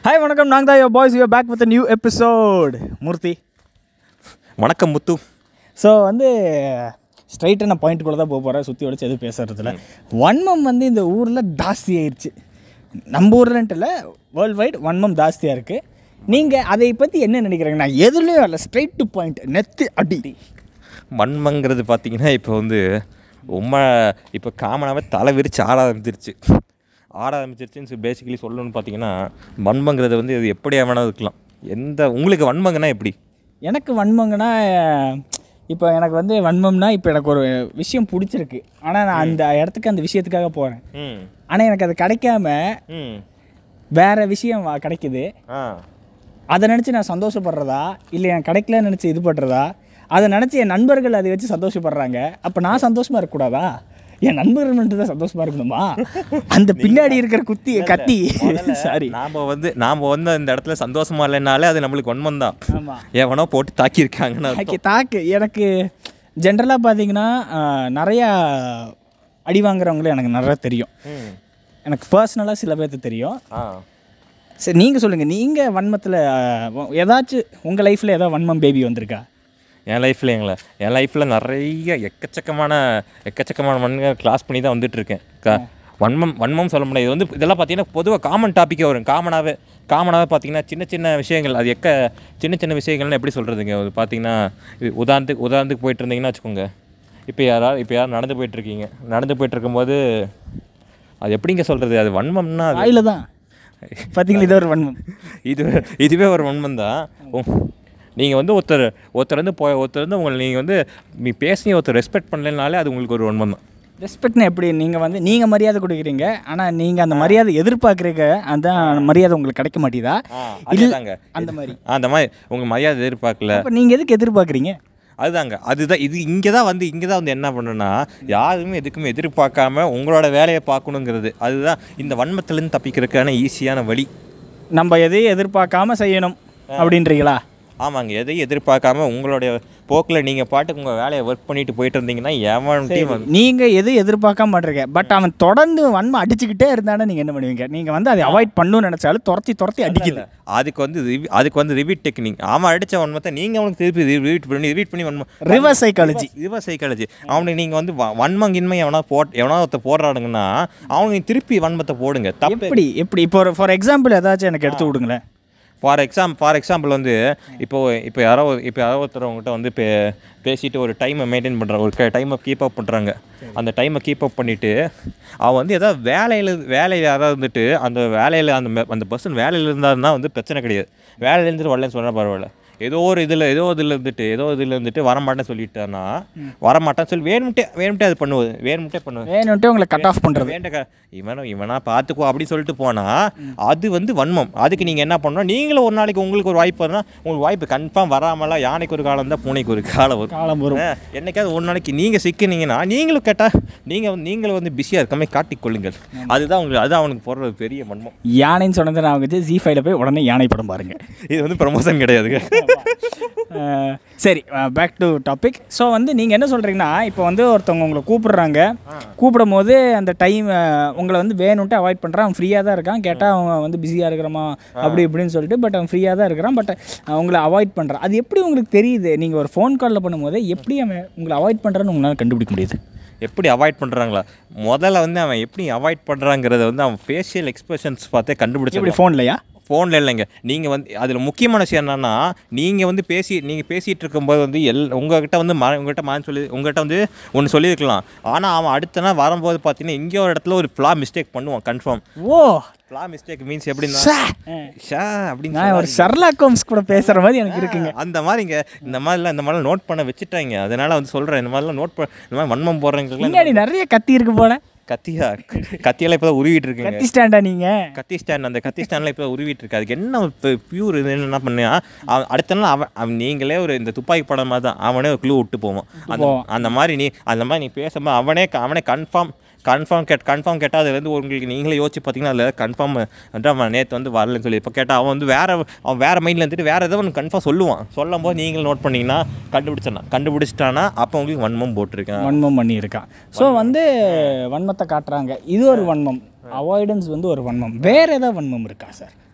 Hi வணக்கம் நாங்கள் தான் yo boys you back with new episode Murthy வணக்கம் முத்து ஸோ வந்து ஸ்ட்ரைட்டான பாயிண்ட்டுக்குள்ளே தான் போக போகிறேன் சுற்றி வச்சு எதுவும் பேசுறதுல வன்மம் வந்து இந்த ஊரில் ஜாஸ்தி ஆயிடுச்சு நம்ம ஊர்லன்ட்டு இல்லை வேர்ல்டு வைட் வன்மம் ஜாஸ்தியாக இருக்குது நீங்கள் அதை பற்றி என்ன நினைக்கிறீங்க நான் எதுலேயும் இல்லை ஸ்ட்ரைட் டு பாயிண்ட் நெத்து அடி வன்மங்கிறது பார்த்தீங்கன்னா இப்போ வந்து உண்மை இப்போ காமனாகவே தலை விரிச்சு ஆட ஆரம்பிச்சிருச்சு ஆட ஆரம்பிச்சிருச்சுன்னு பேசிக்கலி சொல்லணும்னு பார்த்தீங்கன்னா வன்மங்கிறது வந்து இது எப்படியா வேணால் இருக்கலாம் எந்த உங்களுக்கு வன்மங்கன்னா எப்படி எனக்கு வன்மங்கன்னா இப்போ எனக்கு வந்து வன்மம்னா இப்போ எனக்கு ஒரு விஷயம் பிடிச்சிருக்கு ஆனால் நான் அந்த இடத்துக்கு அந்த விஷயத்துக்காக போகிறேன் ம் ஆனால் எனக்கு அது கிடைக்காம ம் வேறு விஷயம் வா- கிடைக்குது ஆ அதை நினச்சி நான் சந்தோஷப்படுறதா இல்லை எனக்கு கிடைக்கலன்னு நினச்சி இது பண்ணுறதா அதை நினச்சி என் நண்பர்கள் அதை வச்சு சந்தோஷப்படுறாங்க அப்போ நான் சந்தோஷமாக இருக்கக்கூடாதா என் நண்பர்கள் மட்டும் தான் சந்தோஷமாக இருக்கணுமா அந்த பின்னாடி இருக்கிற குத்தி கத்தி சாரி நாம் வந்து நாம் வந்து அந்த இடத்துல சந்தோஷமா இல்லைனாலே அது நம்மளுக்கு வன்மம் தான் ஆமாம் எவனோ போட்டு தாக்கியிருக்காங்கன்னு எனக்கு தாக்கு எனக்கு ஜென்ரலாக பார்த்தீங்கன்னா ஆஹ், நிறையா அடி வாங்குறவங்களும் எனக்கு நிறையா தெரியும் ம் எனக்கு பர்சனலாக சில பேர்த்து தெரியும் ஆ சரி நீங்கள் சொல்லுங்கள் நீங்கள் வன்மத்தில் ஏதாச்சும் உங்கள் லைஃப்பில் ஏதாவது வன்மம் பேபி வந்திருக்கா என் லைஃப்பில் எங்களை என் லைஃப்பில் நிறைய எக்கச்சக்கமான எக்கச்சக்கமான மண்ணுங்க கிளாஸ் பண்ணி தான் வந்துட்டு இருக்கேன் க வன்மம் வன்மம் சொல்ல முடியாது இது வந்து இதெல்லாம் பார்த்தீங்கன்னா பொதுவாக காமன் டாப்பிக்கே வரும் காமனாகவே காமனாகவே பார்த்தீங்கன்னா சின்ன சின்ன விஷயங்கள் அது எக்க சின்ன சின்ன விஷயங்கள்னு எப்படி சொல்கிறதுங்க அது பார்த்தீங்கன்னா இது உதாரணத்துக்கு உதாரணத்துக்கு போயிட்டு இருந்தீங்கன்னா வச்சுக்கோங்க இப்போ யாராவது இப்போ யாரும் நடந்து போயிட்டுருக்கீங்க நடந்து போயிட்டு இருக்கும்போது அது எப்படிங்க சொல்கிறது அது வன்மம்னா அது வாயில தான் பார்த்தீங்களா இது ஒரு வன்மம் இது இதுவே ஒரு வன்மம் தான் நீங்கள் வந்து ஒருத்தர் ஒருத்தர் வந்து போய் ஒருத்தர் வந்து உங்களை நீங்கள் வந்து நீ பேசி ஒருத்தர் ரெஸ்பெக்ட் பண்ணலைனாலே அது உங்களுக்கு ஒரு வன்மம் தான் ரெஸ்பெக்ட்னா எப்படி நீங்கள் வந்து நீங்கள் மரியாதை கொடுக்குறீங்க ஆனால் நீங்கள் அந்த மரியாதை எதிர்பார்க்குறீங்க அந்த மரியாதை உங்களுக்கு கிடைக்க மாட்டேதா அதுதாங்க அந்த மாதிரி அந்த மாதிரி உங்கள் மரியாதை எதிர்பார்க்கல அப்போ நீங்கள் எதுக்கு எதிர்பார்க்குறீங்க அதுதாங்க அதுதான் இது இங்கே தான் வந்து இங்கே தான் வந்து என்ன பண்ணுன்னா யாருமே எதுக்குமே எதிர்பார்க்காம உங்களோட வேலையை பார்க்கணுங்கிறது அதுதான் இந்த வன்மத்துலேருந்து தப்பிக்கிறதுக்கான ஈஸியான வழி நம்ம எதையும் எதிர்பார்க்காம செய்யணும் அப்படின்றீங்களா ஆமாங்க எதையும் எதிர்பார்க்காம உங்களுடைய போக்கில் நீங்கள் பாட்டுக்கு உங்கள் வேலையை ஒர்க் பண்ணிட்டு போயிட்டு இருந்தீங்கன்னா எவன்ட்டையும் வந்து நீங்கள் எதுவும் எதிர்பார்க்காம பண்ணுறீங்க பட் அவன் தொடர்ந்து வன்மை அடிச்சுக்கிட்டே இருந்தானே நீங்கள் என்ன பண்ணுவீங்க நீங்கள் வந்து அதை அவாய்ட் பண்ணணும்னு நினச்சாலும் துரத்தி துரத்தி அடிக்குது அதுக்கு வந்து ரிவி- அதுக்கு வந்து ரிவீட் டெக்னிக் அவன் அடிச்ச வன்மத்தை நீங்கள் அவனுக்கு திருப்பி ரிவீட் பண்ணி ரிவீட் பண்ணி வன்மம் ரிவர்ஸ் சைக்காலஜி ரிவர்ஸ் சைக்காலஜி அவனுக்கு நீங்கள் வந்து வ- வன்மங்கின்மை எவனா போட் எவனா ஒருத்த போடுறானுங்கன்னா அவனுக்கு திருப்பி வன்மத்தை போடுங்க தப்பு எப்படி எப்படி இப்போ ஒரு ஃபார் எக்ஸாம்பிள் ஏதாச்சும் எனக்கு எடுத்து விடுங்களேன் ஃபார் எக்ஸாம் ஃபார் எக்ஸாம்பிள் வந்து இப்போ இப்போ யாரோ ஒரு- இப்போ யாரோ ஒருத்தர் உங்ககிட்ட வந்து பே பேசிட்டு ஒரு டைமை மெயின்டைன் பண்ணுறாங்க ஒரு டைமை கீப் அப் பண்ணுறாங்க அந்த டைமை கீப் அப் பண்ணிவிட்டு அவன் வந்து ஏதாவது வேலையில் வேலையில் யாராவது வந்துட்டு அந்த வேலையில் அந்த மெ- அந்த பர்சன் வேலையில் இருந்தாருன்னா வந்து பிரச்சனை கிடையாது வேலையில இருந்துட்டு வரலன்னு சொன்னால் பரவாயில்ல ஏதோ ஒரு இதில் ஏதோ இதில் இருந்துட்டு ஏதோ இதில் இருந்துட்டு வரமாட்டேன்னு சொல்லிட்டான்னா வரமாட்டேன்னு சொல்லி வேணும்ட்டே வேணும்ட்டே அது பண்ணுவது வேணும்ட்டே பண்ணுவது வேணும்ட்டு உங்களை கட் ஆஃப் பண்ணுறது வேண்டக்க இவனா இவனா பார்த்துக்கோ அப்படின்னு சொல்லிட்டு போனா அது வந்து வன்மம் அதுக்கு நீங்கள் என்ன பண்ணணும் நீங்களும் ஒரு நாளைக்கு உங்களுக்கு ஒரு வாய்ப்பு வரும்னா உங்களுக்கு வாய்ப்பு கன்ஃபார்ம் வராமலாம் யானைக்கு ஒரு காலம் தான் பூனைக்கு ஒரு காலம் வரும் காலம் வரும் ஆ, என்னைக்காவது ஒரு நாளைக்கு நீங்கள் சிக்கினீங்கன்னா நீங்களும் கேட்டால் நீங்கள் வந்து நீங்களும் வந்து பிஸியாக இருக்காம காட்டிக்கொள்ளுங்கள் அதுதான் உங்களுக்கு அதுதான் அவனுக்கு போடுற ஒரு பெரிய வன்மம் யானைன்னு சொன்னது நான் வந்து ஜி ஃபைவ்ல போய் உடனே யானை படம் பாருங்க இது வந்து ப்ரமோஷன் கிடையாதுங்க அஹ், சரி பேக் டு டாபிக் ஸோ வந்து நீங்கள் என்ன சொல்கிறீங்கன்னா இப்போ வந்து ஒருத்தவங்க உங்களை கூப்பிடுறாங்க கூப்பிடும் போது அந்த டைம் உங்களை வந்து வேணும்ட்டு அவாய்ட் பண்ணுறான் அவன் ஃப்ரீயாக தான் இருக்கான் கேட்டால் அவன் வந்து பிஸியாக இருக்கிறமா அப்படி இப்படின்னு சொல்லிட்டு பட் அவன் ஃப்ரீயாக தான் இருக்கிறான் பட் உங்களை அவாய்ட் பண்ணுறான் அது எப்படி உங்களுக்கு தெரியுது நீங்கள் ஒரு ஃபோன் காலில் பண்ணும்போது எப்படி அவன் உங்களை அவாய்ட் பண்ணுறான்னு உங்களால் கண்டுபிடிக்க முடியுது எப்படி அவாய்ட் பண்ணுறாங்களா முதல்ல வந்து அவன் எப்படி அவாய்ட் பண்ணுறாங்கிறத வந்து அவன் ஃபேஷியல் எக்ஸ்பிரஷன்ஸ் பார்த்தே கண்டுபிடிச்சி எப்படி ஃபோன்லையா ஃபோனில் இல்லைங்க நீங்கள் வந்து அதில் முக்கியமான விஷயம் என்னன்னா நீங்கள் வந்து பேசி நீங்கள் பேசிகிட்டு இருக்கும்போது வந்து எல் உங்ககிட்ட வந்து ம உங்ககிட்ட மான் சொல்லி உங்ககிட்ட வந்து ஒன்று சொல்லியிருக்கலாம் ஆனால் அவன் அடுத்த நாள் வரும்போது பார்த்தீங்கன்னா இங்கே ஒரு இடத்துல ஒரு ஃப்ளா மிஸ்டேக் பண்ணுவான் confirm oh flaw mistake means எப்படின்னா சே. ஷா அப்படின்னு நான் ஒரு ஷர்லாக் ஹோம்ஸ் கூட பேசுகிற மாதிரி எனக்கு இருக்குங்க அந்த மாதிரிங்க இந்த மாதிரிலாம் இந்த மாதிரிலாம் நோட் பண்ண வச்சுட்டாங்க அதனால வந்து சொல்கிறேன் இந்த மாதிரிலாம் நோட் பண்ண இந்த மாதிரி வன்மம் போடுறவங்களுக்குலாம் பின்னாடி நிறைய கத்தி இருக்கு போல கத்தியா கத்தியெல்லாம் இப்போ தான் உருவிட்டு இருக்குங்க கத்தி ஸ்டாண்டா நீங்கள் கத்தி ஸ்டாண்ட் அந்த கத்தி ஸ்டாண்டில் இப்போ உருவிட்டு இருக்கு அதுக்கு என்ன இப்போ பியூர் இது என்ன பண்ணியா அவன் அடுத்த நாள் அவன் அவன் நீங்களே ஒரு இந்த துப்பாக்கி படம் மாதிரி தான் அவனே ஒரு க்ளூ விட்டு போவான் அந்த அந்த மாதிரி நீ அந்த மாதிரி நீ பேசும்போது அவனே அவனே கன்ஃபார்ம் கன்ஃபார்ம் கேட் கன்ஃபார்ம் கேட்டால் அது வந்து உங்களுக்கு நீங்களே யோசிச்சு பார்த்தீங்கன்னா அதில் கன்ஃபார்ம் வந்து அவன் நேற்று வந்து வரலன்னு சொல்லி இப்போ கேட்டால் அவன் வந்து வேற அவன் வேற மைண்டில் இருந்துட்டு வேற ஏதோ ஒன்று கன்ஃபார்ம் சொல்லுவான் சொல்லும் போது நீங்களும் நோட் பண்ணீங்கன்னா கண்டுபிடிச்சானா கண்டுபிடிச்சிட்டானா அப்போ உங்களுக்கு வன்மம் போட்டிருக்கேன் வன்மம் பண்ணியிருக்கான் ஸோ வந்து வன்மத்தை காட்டுறாங்க இது ஒரு வன்மம் அவாய்டன்ஸ் வந்து ஒரு வன்மம் வேற ஏதாவது வன்மம் இருக்கா சார்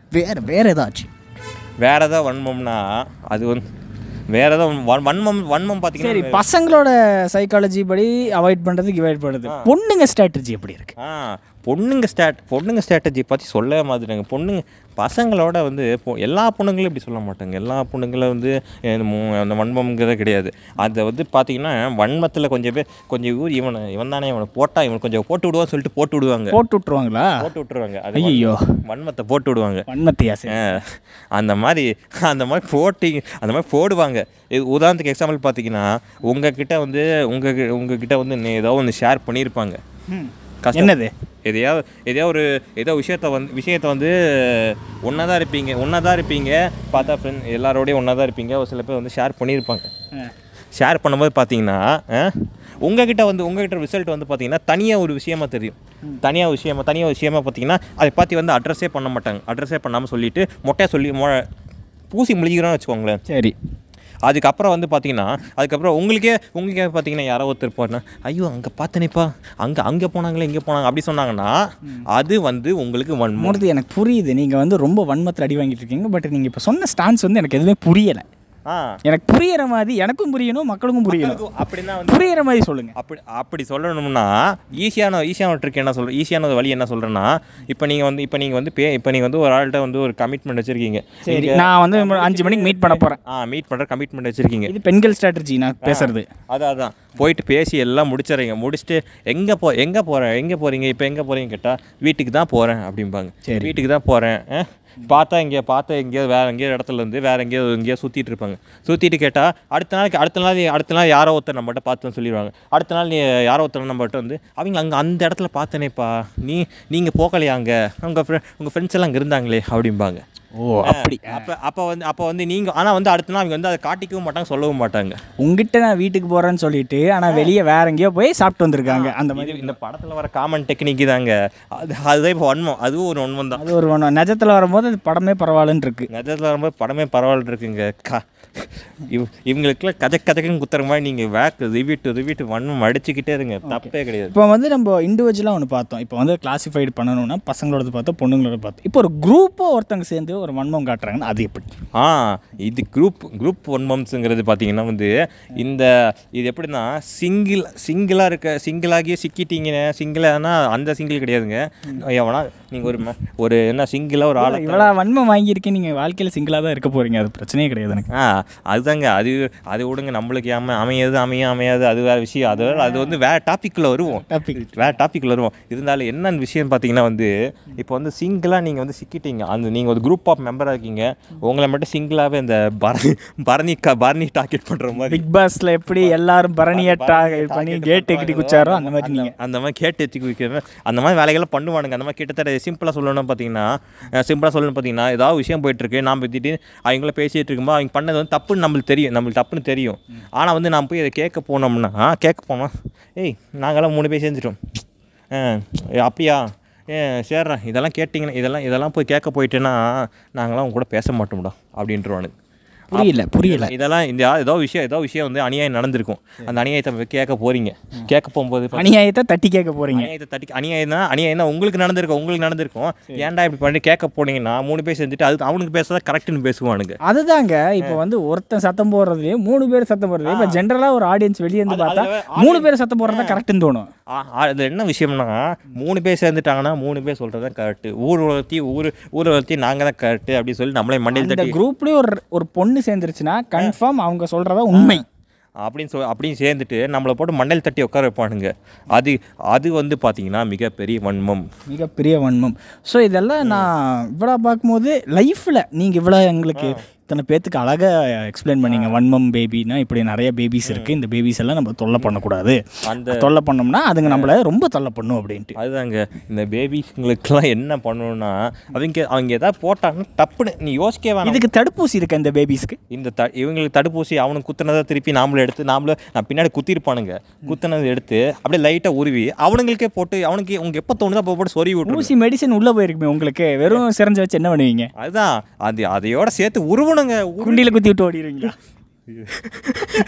வேறு வேறு ஏதாச்சும் வேற ஏதாவது வன்மம்னா அது வந்து வேற ஏதாவது வன்- வன்மம் வன்மம் சரி பார்த்தீங்கன்னா பசங்களோட சைக்காலஜி படி அவாய்ட் பண்ணுறதுக்கு அவாய்ட் பண்ணுறது பொண்ணுங்க ஸ்ட்ராட்டஜி எப்படி இருக்கு ஆ பொண்ணுங்க ஸ்டாட் பொண்ணுங்க ஸ்ட்ராட்டஜி பற்றி சொல்ல மாதிரிங்க பொண்ணுங்க பசங்களோட வந்து பொ- எல்லா பொண்ணுங்களும் இப்படி சொல்ல மாட்டாங்க எல்லா பொண்ணுங்களும் வந்து அஹ், மு- அந்த வன்மங்கிறத கிடையாது அதை வந்து பார்த்தீங்கன்னா வன்மத்தில் கொஞ்சம் பேர் கொஞ்சம் ஊர் இவனை இவன் தானே இவனை போட்டா இவன் கொஞ்சம் போட்டு விடுவான்னு சொல்லிட்டு போட்டு விடுவாங்க போட்டு விட்ருவாங்களா போட்டு விட்டுருவாங்க அது ஐயோ வன்மத்தை போட்டு விடுவாங்க வன்மத்தியா சரி ஆ, அந்த மாதிரி அந்த மாதிரி போட்டி அந்த மாதிரி போடுவாங்க இது உதாரணத்துக்கு எக்ஸாம்பிள் பார்த்தீங்கன்னா உங்ககிட்ட வந்து உங்கள் உங்ககிட்ட வந்து நீ ஏதோ ஒன்று ஷேர் பண்ணியிருப்பாங்க ம். கஷ்டம் என்னது எதையாவது எதையோ ஒரு ஏதோ விஷயத்த வந்து விஷயத்த வந்து ஒன்றா தான் இருப்பீங்க ஒன்றா தான் இருப்பீங்க பார்த்தா ஃப்ரெண்ட் எல்லாரோடையும் ஒன்றா தான் இருப்பீங்க ஒரு சில பேர் வந்து ஷேர் பண்ணியிருப்பாங்க ஆ. ஷேர் பண்ணும்போது பார்த்தீங்கன்னா உங்ககிட்ட வந்து உங்ககிட்ட ரிசல்ட் வந்து பார்த்தீங்கன்னா தனியாக ஒரு விஷயமா தெரியும் தனியாக விஷயமா தனியாக விஷயமா பார்த்தீங்கன்னா அதை பார்த்து வந்து அட்ரஸே பண்ண மாட்டாங்க அட்ரஸே பண்ணாமல் சொல்லிட்டு மொட்டையாக சொல்லி மொ பூசி முழிக்கிறோன்னு வச்சுக்கோங்களேன் சரி அதுக்கப்புறம் வந்து பார்த்தீங்கன்னா அதுக்கப்புறம் உங்களுக்கே உங்களுக்கே பார்த்தீங்கன்னா யாரோ ஒருத்தர் போனா ஐயோ அங்கே பார்த்தனேப்பா அங்கே அங்கே போனாங்களே இங்கே போனாங்க அப்படி சொன்னாங்கன்னா அது வந்து உங்களுக்கு வன்மம் மூர்த்தி எனக்கு புரியுது நீங்கள் வந்து ரொம்ப வன்மத்தில் அடி வாங்கிட்டு இருக்கீங்க பட் நீங்கள் இப்போ சொன்ன ஸ்டான்ஸ் வந்து எனக்கு எதுவுமே புரியலை ஆ எனக்கு புரியிற மாதிரி எனக்கும் புரியணும் மக்களுக்கும் புரியணும் அப்படின்னா வந்து புரியிற மாதிரி சொல்லுங்க அப்படி அப்படி சொல்லணும்னா ஈஸியான ஈஸியான ட்ரிக் என்ன சொல்கிறேன் ஈஸியான வழி என்ன சொல்கிறேன்னா இப்போ நீங்கள் வந்து இப்போ நீங்கள் வந்து பே இப்போ நீங்கள் வந்து ஒரு ஆள்கிட்ட வந்து ஒரு கமிட்மெண்ட் வச்சுருக்கீங்க சரி நான் வந்து அஞ்சு மணிக்கு மீட் பண்ண போகிறேன் ஆ மீட் பண்ணுற கமிட்மெண்ட் வச்சுருக்கீங்க இது பெண்கள் ஸ்ட்ராட்டஜி நான் பேசுறது அதான் அதான் போயிட்டு பேசி எல்லாம் முடிச்சிடுறீங்க முடிச்சுட்டு எங்கே போ எங்கே போகிறேன் எங்கே போகிறீங்க இப்போ எங்கே போகிறீங்க கேட்டால் வீட்டுக்கு தான் போகிறேன் அப்படிம்பாங்க சரி. வீட்டுக்கு தான் போகிறேன் பார்த்தா இங்கே பார்த்தா எங்கேயோ வேறு எங்கேயோ இடத்துல இருந்து வேறு எங்கேயோ எங்கேயோ சுற்றிட்டு இருப்பாங்க சுற்றிட்டு கேட்டால் அடுத்த நாளைக்கு அடுத்த நாள் அடுத்த நாள் யாரோ ஒருத்தர் நம்மகிட்ட பார்த்துன்னு சொல்லிடுவாங்க அடுத்த நாள் நீ யாரோ ஒருத்தர் நம்மகிட்ட வந்து அவங்க அங்கே அந்த இடத்துல பார்த்தனேப்பா நீ நீங்கள் போகலையா அங்கே உங்கள் ஃப்ரெண்ட் உங்கள் ஃப்ரெண்ட்ஸ் எல்லாம் அங்கே இருந்தாங்களே அப்படிம்பாங்க ஓ அப்படி அப்போ அப்போ வந்து அப்போ வந்து நீங்கள் ஆனால் வந்து அடுத்த நாள் அவங்க வந்து அதை காட்டிக்கவும் மாட்டாங்க சொல்லவும் மாட்டாங்க உங்ககிட்ட நான் வீட்டுக்கு போகிறேன்னு சொல்லிட்டு ஆனால் வெளியே வேற எங்கேயோ போய் சாப்பிட்டு வந்திருக்காங்க அந்த மாதிரி இது இந்த படத்தில் வர காமன் டெக்னிக் தாங்க அது அதுதான் இப்போ வன்மம் அதுவும் ஒரு வன்மம் தான் அது ஒரு ஒன்று நிஜத்தில் வரும்போது அது படமே பரவாயில்லன்னு இருக்கு நிஜத்தில் வரும்போது படமே பரவாயில்ல இருக்குங்க கா இவ் இவங்களுக்குலாம் கதை கதைக்குன்னு குத்துற மாதிரி நீங்கள் வேக்கு ரிவிட்டு ரிவிட்டு வன்மம் அடிச்சுக்கிட்டே இருங்க தப்பே கிடையாது இப்போ வந்து நம்ம இண்டிவிஜுவலாக ஒன்று பார்த்தோம் இப்போ வந்து கிளாசிஃபைடு பண்ணணும்னா பசங்களோடது பார்த்தோம் பொண்ணுங்களோட பார்த்தோம் இப்போ ஒரு குரூப்பாக ஒருத்தங்க சேர்ந்து ஒரு வன்மம் காட்டுறாங்கன்னா அது எப்படி ஆ இது குரூப் குரூப் வன்மம்ஸுங்கிறது பார்த்தீங்கன்னா வந்து இந்த இது எப்படின்னா சிங்கிள் சிங்கிளாக இருக்க சிங்கிளாகியே சிக்கிட்டீங்க சிங்கிளானா அந்த சிங்கிள் கிடையாதுங்க எவனா நீங்கள் ஒரு ம- ஒரு என்ன சிங்கிளாக ஒரு ஆளை இவ்வளோ வன்மம் வாங்கியிருக்கேன் நீங்கள் வாழ்க்கையில் சிங்கிளாக தான் இருக்க போகிறீங்க அது பிரச்சனையே கிடையாது எனக்கு ஆ அதுதாங்க அது அது விடுங்க நம்மளுக்கு அம அமையாது அமையும் அமையாது அது வேறு விஷயம் அது வேற- அது வந்து வேறு டாப்பிக்கில் வருவோம் டாபிக் வேறு டாப்பிக்கில் வருவோம் இருந்தாலும் என்னென்ன விஷயம் பார்த்தீங்கன்னா வந்து இப்போ வந்து சிங்கிளாக நீங்கள் வந்து சிக்கிட்டீங்க அந்த நீங்கள் ஒரு குரூப் ஆஃப் மெம்பராக இருக்கீங்க உங்களை மட்டும் சிங்கிளாகவே இந்த பரணி பரணி க பரணி டார்கெட் பண்ணுற மாதிரி பிக் பாஸ்ல எப்படி எல்லாரும் பரணியை டார்கெட் பண்ணி கேட் எக்கிட்டு குச்சாரோ அந்த மாதிரி நீங்கள் அந்த மாதிரி கேட்டு வச்சு குவிக்கிற அந்த மாதிரி வேலைகள்லாம் பண்ணுவானுங்க அந்த மாதிரி கிட்டத்தட்ட சிம்பிளாக சொல்லணும்னு பார்த்தீங்கன்னா சிம்பிளாக சொல்லணும்னு பார்த்தீங்கன்னா ஏதாவது விஷயம் போயிட்டுருக்கு நாம் பற்றிட்டு அவங்கள பேசிகிட்டு இருக்கும்போது அவங்க பண்ணது வந்து தப்புன்னு நம்மளுக்கு தெரியும் நம்மளுக்கு தப்புன்னு தெரியும் ஆனால் வந்து நாம் போய் அதை கேட்க போனோம்னா கேட்க போனோம் ஏய் நாங்களாம் மூணு பேர் சேர்ந்துட்டோம் ஆ ஏ, அப்படியா ஏ சேர்றா இதெல்லாம் கேட்டிங்கன்னா இதெல்லாம் இதெல்லாம் போய் கேட்க போயிட்டேன்னா நாங்களாம் உங்க கூட பேச மாட்டோம்டா அப்படின்றவானுங்க புரியல புரியல இதெல்லாம் இந்த ஏதோ விஷயம் ஏதோ விஷயம் வந்து அநியாயம் நடந்திருக்கும் அந்த அநியாயத்தை போய் கேட்க போறீங்க கேட்க போகும்போது அநியாயத்தை தட்டி கேட்க போகிறீங்க அநியாயத்தை தட்டி அநியாயம் தான் அநியாயம் தான் உங்களுக்கு நடந்திருக்கும் உங்களுக்கு நடந்திருக்கும் ஏன்டா இப்படி பண்ணி கேட்க போனீங்கன்னா மூணு பேர் செஞ்சுட்டு அது அவனுக்கு பேசுறதா கரெக்ட்னு பேசுவானுங்க அதுதாங்க இப்போ வந்து ஒருத்தன் சத்தம் போடுறதுலேயே மூணு பேர் சத்தம் போடுறது இப்போ ஜென்ரலாக ஒரு ஆடியன்ஸ் வெளியே இருந்து அது- பார்த்தா அதுல மூணு பேர் சத்தம் போடுறதா கரெக்டுன்னு தோணும் ஆ- ஆ, அதுல என்ன விஷயம்னா மூணு பேர் சேர்ந்துட்டாங்கன்னா மூணு பேர் சொல்றது தான் கரெக்ட் ஊர் உலகத்தி ஊர் ஊர் உலகத்தி நாங்கள் தான் கரெக்ட் அப்படின்னு சொல்லி நம்மளே மண்டையில் இந்த தட்டி குரூப்லேயே ஒரு ஒரு பொண்ணு சேர்ந்துருச்சுன்னா கன்ஃபார்ம் அவங்க சொல்கிறதா உண்மை அப்படின்னு சொல் அப்படின்னு சேர்ந்துட்டு நம்மளை போட்டு மண்டையில் தட்டி உட்கார வைப்பானுங்க அது அது வந்து பார்த்தீங்கன்னா மிகப்பெரிய வன்மம் மிகப்பெரிய வன்மம் ஸோ இதெல்லாம் நான் இவ்வளோ பார்க்கும்போது லைஃப்பில் நீங்கள் இவ்வளோ எங்களுக்கு இத்தனை பேத்துக்கு அழகாக எக்ஸ்பிளைன் பண்ணீங்க வன்மம் பேபினா இப்படி நிறைய பேபிஸ் இருக்குது இந்த பேபிஸ் எல்லாம் நம்ம தொல்லை பண்ணக்கூடாது அந்த தொல்லை பண்ணோம்னா அதுங்க நம்மளை ரொம்ப தொல்லை பண்ணும் அப்படின்ட்டு அதுதாங்க இந்த பேபிஸ்ங்களுக்கெல்லாம் என்ன பண்ணணும்னா அவங்க அவங்க எதாவது போட்டாங்கன்னா டப்புன்னு நீ யோசிக்கவே வேணாம் இதுக்கு தடுப்பூசி இருக்கு இந்த பேபிஸ்க்கு இந்த த இவங்களுக்கு தடுப்பூசி அவனுக்கு குத்துனதை திருப்பி நாமளும் எடுத்து நாமளும் நான் பின்னாடி குத்திருப்பானுங்க குத்துனதை எடுத்து அப்படியே லைட்டாக உருவி அவனுங்களுக்கே போட்டு அவனுக்கு உங்க எப்போ தோணுதோ அப்போ போட்டு சொருவி விட்டுருங்க ஊசி மெடிசன் உள்ளே போயிருக்குமே உங்களுக்கு வெறும் சிரஞ்சு வச்சு என்ன பண்ணுவீங்க அதுதான் அது அதையோட சேர்த்து உருவணுங்க உரு- குண்டியில் குத்தி விட்டு ஓடிடுவீங்களா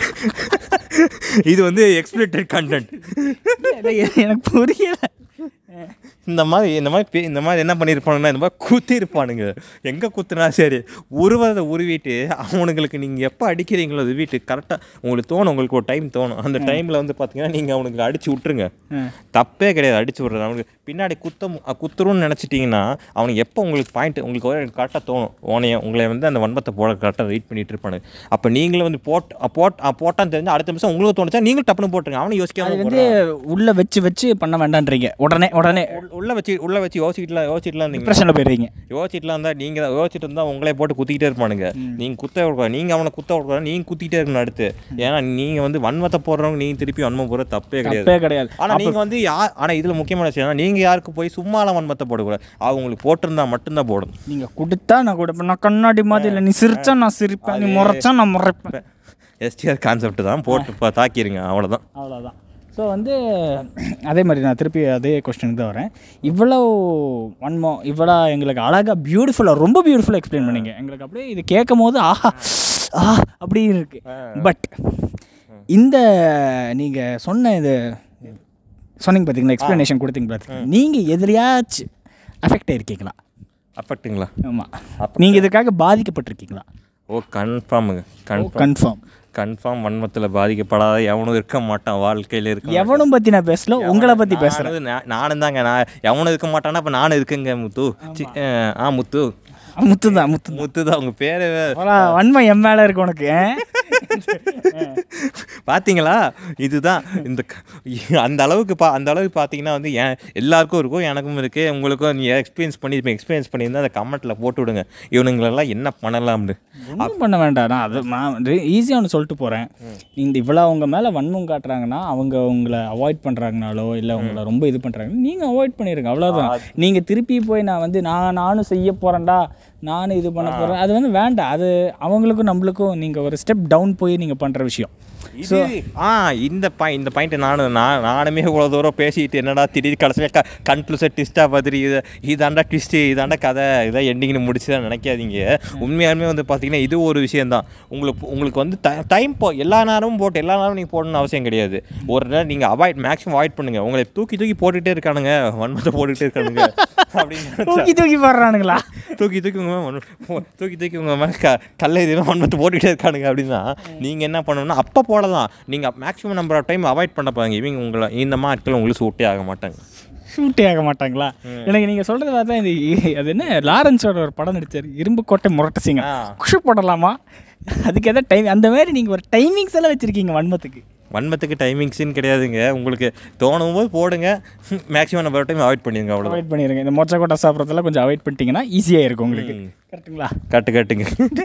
இது வந்து எக்ஸ்பிளேட்டட் கண்டென்ட் இல்ல, எனக்கு புரியல இந்த மாதிரி இந்த மாதிரி பே- இந்த மாதிரி என்ன பண்ணியிருப்பானுங்கன்னா இந்த மாதிரி குத்தி இருப்பானுங்க எங்கே குத்துனா சரி உருவதை உருவிட்டு அவனுங்களுக்கு நீங்கள் எப்போ அடிக்கிறீங்களோ அது வீட்டு கரெக்டாக உங்களுக்கு தோணும் உங்களுக்கு ஒரு டைம் தோணும் அந்த டைமில் வந்து பார்த்தீங்கன்னா நீங்கள் அவனுக்கு அடிச்சு விட்ருங்க தப்பே கிடையாது அடிச்சு விட்றது அவனுக்கு பின்னாடி குத்த மு- அ, குத்துருன்னு நினச்சிட்டிங்கன்னா அவனுக்கு எப்போ உங்களுக்கு பாயிண்ட் உங்களுக்கு ஒரு கரெக்டாக தோணும் உனைய உங்களை வந்து அந்த வன்மத்தை போட கரெக்டாக வெயிட் பண்ணிட்டு இருப்பானுங்க அப்போ நீங்களும் வந்து போட் அ, போட் அ, போட்டான்னு தெரிஞ்சு அடுத்த நிமிஷம் உங்களுக்கு தோணுச்சா நீங்களும் டப்புன்னு போட்டுருங்க அவனும் அது யோசிக்காம வந்து உள்ள வச்சு வச்சு பண்ண வேண்டான்றீங்க உடனே உடனே உள்ள- உள்ள வச்சு உள்ள வச்சு யோசிக்கலாம் யோசிச்சுட்டுலாம் இருந்தீங்க டிப்ரெஷனில் போயிடுறீங்க யோசிச்சுட்டுலாம் இருந்தால் நீங்கள் தான் யோசிச்சுட்டு இருந்தால் உங்களே போட்டு குத்திக்கிட்டே இருப்பானுங்க நீங்கள் குத்த விடக்கூடாது நீங்கள் அவனை குத்த விடக்கூடாது நீங்கள் குத்திக்கிட்டே இருக்கணும் அடுத்து ஏன்னா நீங்கள் வந்து வன்மத்தை போடுறவங்க நீங்கள் திருப்பி வன்மம் போடுறது தப்பே கிடையாது தப்பே கிடையாது ஆனால் நீங்கள் வந்து யார் ஆனால் இதில் முக்கியமான விஷயம் நீங்கள் யாருக்கு போய் சும்மாலாம் வன்மத்தை போடக்கூடாது அவங்களுக்கு போட்டிருந்தா மட்டும்தான் போடணும் நீங்கள் கொடுத்தா நான் கொடுப்பேன் நான் கண்ணாடி மாதிரி இல்லை நீ சிரிச்சா நான் சிரிப்பேன் நீ முறைச்சா நான் முறைப்பேன் எஸ்டிஆர் கான்செப்ட் தான் போட்டு பா- தாக்கிடுங்க அவ்வளோதான் அவ்வளோதான் ஸோ வந்து அதே மாதிரி நான் திருப்பி அதே கொஸ்டினுக்கு தான் வரேன் இவ்வளோ வன்மம் இவ்வளோ எங்களுக்கு அழகாக பியூட்டிஃபுல்லாக ரொம்ப பியூட்டிஃபுல்லாக எக்ஸ்பிளைன் பண்ணீங்க எங்களுக்கு அப்படியே இது கேட்கும் போது ஆஹா ஆ அப்படி இருக்கு பட் இந்த நீங்கள் சொன்ன இது சொன்னீங்க பார்த்தீங்களா எக்ஸ்ப்ளனேஷன் கொடுத்தீங்க பார்த்தீங்களா நீங்கள் எதிலையாச்சும் அஃபெக்ட் ஆயிருக்கீங்களா அஃபெக்ட்டுங்களா ஆமாம் நீங்கள் இதுக்காக பாதிக்கப்பட்டிருக்கீங்களா ஓ கன்ஃபார்முங்க கன்ஃபார்ம் கன்ஃபார்ம் கன்ஃபார்ம் வன்மத்தில் பாதிக்கப்படாத எவனும் இருக்க மாட்டான் வாழ்க்கையில் இருக்க எவனும் பற்றி நான் பேசல உங்களை பற்றி பேசுகிறேன் நானும் நா- நானும் தாங்க நான் எவனும் இருக்க மாட்டானா அப்போ நானும் இருக்கேங்க முத்து சி- அஹ், ஆ முத்து முத்து தான் முத்து முத்து தான் உங்கள் பேர் அவ்வளோ வன்மை என் மேலே இருக்கு உனக்கு ஆ? பார்த்தீங்களா இதுதான் இந்த க- அந்த அளவுக்கு பா அந்த அளவுக்கு பார்த்தீங்கன்னா வந்து ஏன் எல்லாருக்கும் இருக்கும் எனக்கும் இருக்குது உங்களுக்கும் நீ எக்ஸ்பீரியன்ஸ் பண்ணி எக்ஸ்பீரியன்ஸ் பண்ணியிருந்தா அதை கமெண்ட்டில் போட்டு விடுங்க இவனுங்களெல்லாம் என்ன பண்ணலாம்னு ஒன்றும் பண்ண வேண்டாம் நான் அது நான் வந்து ஈஸியாக ஒன்று சொல்லிட்டு போகிறேன் இந்த இவ்வளோ அவங்க மேலே வன்மம் காட்டுறாங்கன்னா அவங்க உங்களை அவாய்ட் பண்ணுறாங்கனாலோ இல்லை உங்களை ரொம்ப இது பண்ணுறாங்க நீங்கள் அவாய்ட் பண்ணிடுங்க அவ்வளோதான் நீங்கள் திருப்பி போய் நான் வந்து நான் நானும் செய்ய போகிறேன்டா நானும் இது பண்ண போகிறேன் அது வந்து வேண்டாம் அது அவங்களுக்கும் நம்மளுக்கும் நீங்கள் ஒரு ஸ்டெப் டவுன் போய் நீங்கள் பண்ணுற விஷயம் இது ஆ இந்த பாய் இந்த பாயிண்ட் நானும் நான் நானுமே இவ்வளோ தூரம் பேசிட்டு என்னடா திடீர் கடைசியில் க கன்க்ளூசர் ட்விஸ்ட்டாக பார்த்துட்டு இது இதாண்டா ட்விஸ்ட்டு இதாண்டா கதை இதான் எண்டிங்னு முடிச்சு தான் நினைக்காதீங்க உண்மையாலுமே வந்து பார்த்தீங்கன்னா இது ஒரு விஷயந்தான் உங்களுக்கு உங்களுக்கு வந்து டைம் போ எல்லா நேரமும் போட்டு எல்லா நேரமும் நீங்கள் போடணும்னு அவசியம் கிடையாது ஒரு நேரம் நீங்கள் அவாய்ட் மேக்ஸிமம் அவாய்ட் பண்ணுங்கள் உங்களை தூக்கி தூக்கி போட்டுகிட்டே இருக்கானுங்க வன்மத்தை போட்டுக்கிட்டே இருக்கானுங்க அப்படின்னு தூக்கி தூக்கி போடுறானுங்களா தூக்கி தூக்கி உங்க மேல வன்ம- தூக்கி தூக்கி உங்கள் மேலே க கல்லை இதுவே வன்மத்தை போட்டுக்கிட்டே இருக்கானுங்க அப்படின்னா நீங்கள் என்ன பண்ணணும்னா அப்போ போடலாம் நீங்கள் maximum number of time avoid பண்ண பாருங்க இவங்க உங்களை இந்த மாதிரி ஆட்கள் உங்களுக்கு சூட்டே ஆக மாட்டாங்க ஷூட்டே ஆக மாட்டாங்களா எனக்கு நீங்கள் சொல்கிறது பார்த்தா இது அது என்ன லாரன்ஸோட ஒரு படம் நடிச்சார் இரும்பு கோட்டை முரட்ட சிங்க ஆ. குஷு போடலாமா அதுக்கு எதாவது டைம் அந்த மாதிரி நீங்கள் ஒரு டைமிங்ஸ் எல்லாம் வச்சுருக்கீங்க வன்மத்துக்கு வன்மத்துக்கு டைமிங்ஸ்னு கிடையாதுங்க உங்களுக்கு தோணும் போது போடுங்க maximum number of time avoid பண்ணிடுங்க அவ்வளோ அவாய்ட் பண்ணிடுங்க இந்த மொச்சை கொட்டை சாப்பிட்றதெல்லாம் கொஞ்சம் அவாய்ட் பண்ணிட்டீங்கன்னா ஈஸியாக இருக்கும் உங்களுக்கு கரெக்ட்டுங்களா கட்டு கட்டுங்க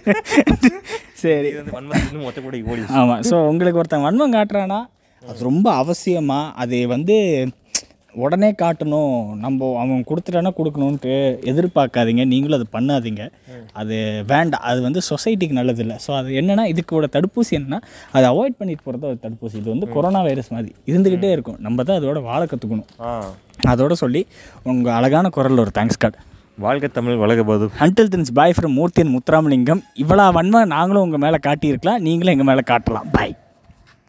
சரி இது வந்து வன்மத்துக்கு மொத்த கூட ஓடி ஆமாம் ஸோ உங்களுக்கு ஒருத்தன் வன்மம் காட்டுறான்னா அது ரொம்ப அவசியமாக அது வந்து உடனே காட்டணும் நம்ம அவன் கொடுத்துட்டானா கொடுக்கணுன்ட்டு எதிர்பார்க்காதீங்க நீங்களும் அது பண்ணாதீங்க அது வேண்டாம் அது வந்து சொசைட்டிக்கு நல்லதில்லை ஸோ அது என்னென்னா இதுக்கோட தடுப்பூசி என்னன்னா அதை அவாய்ட் பண்ணிட்டு போகிறது ஒரு தடுப்பூசி இது வந்து கொரோனா வைரஸ் மாதிரி இருந்துக்கிட்டே இருக்கும் நம்ம தான் அதோட வாழ கற்றுக்கணும் ஆ அதோட சொல்லி உங்கள் அழகான குரல் ஒரு தேங்க்ஸ் கார்டு வாழ்க தமிழ் வளக போதும் அன்டில் தின்ஸ் பாய் ஃப்ரம் மூர்த்தியன் முத்துராமலிங்கம் இவ்வளோ வன்மை நாங்களும் உங்கள் மேலே காட்டியிருக்கலாம் நீங்களும் எங்கள் மேலே காட்டலாம் பாய்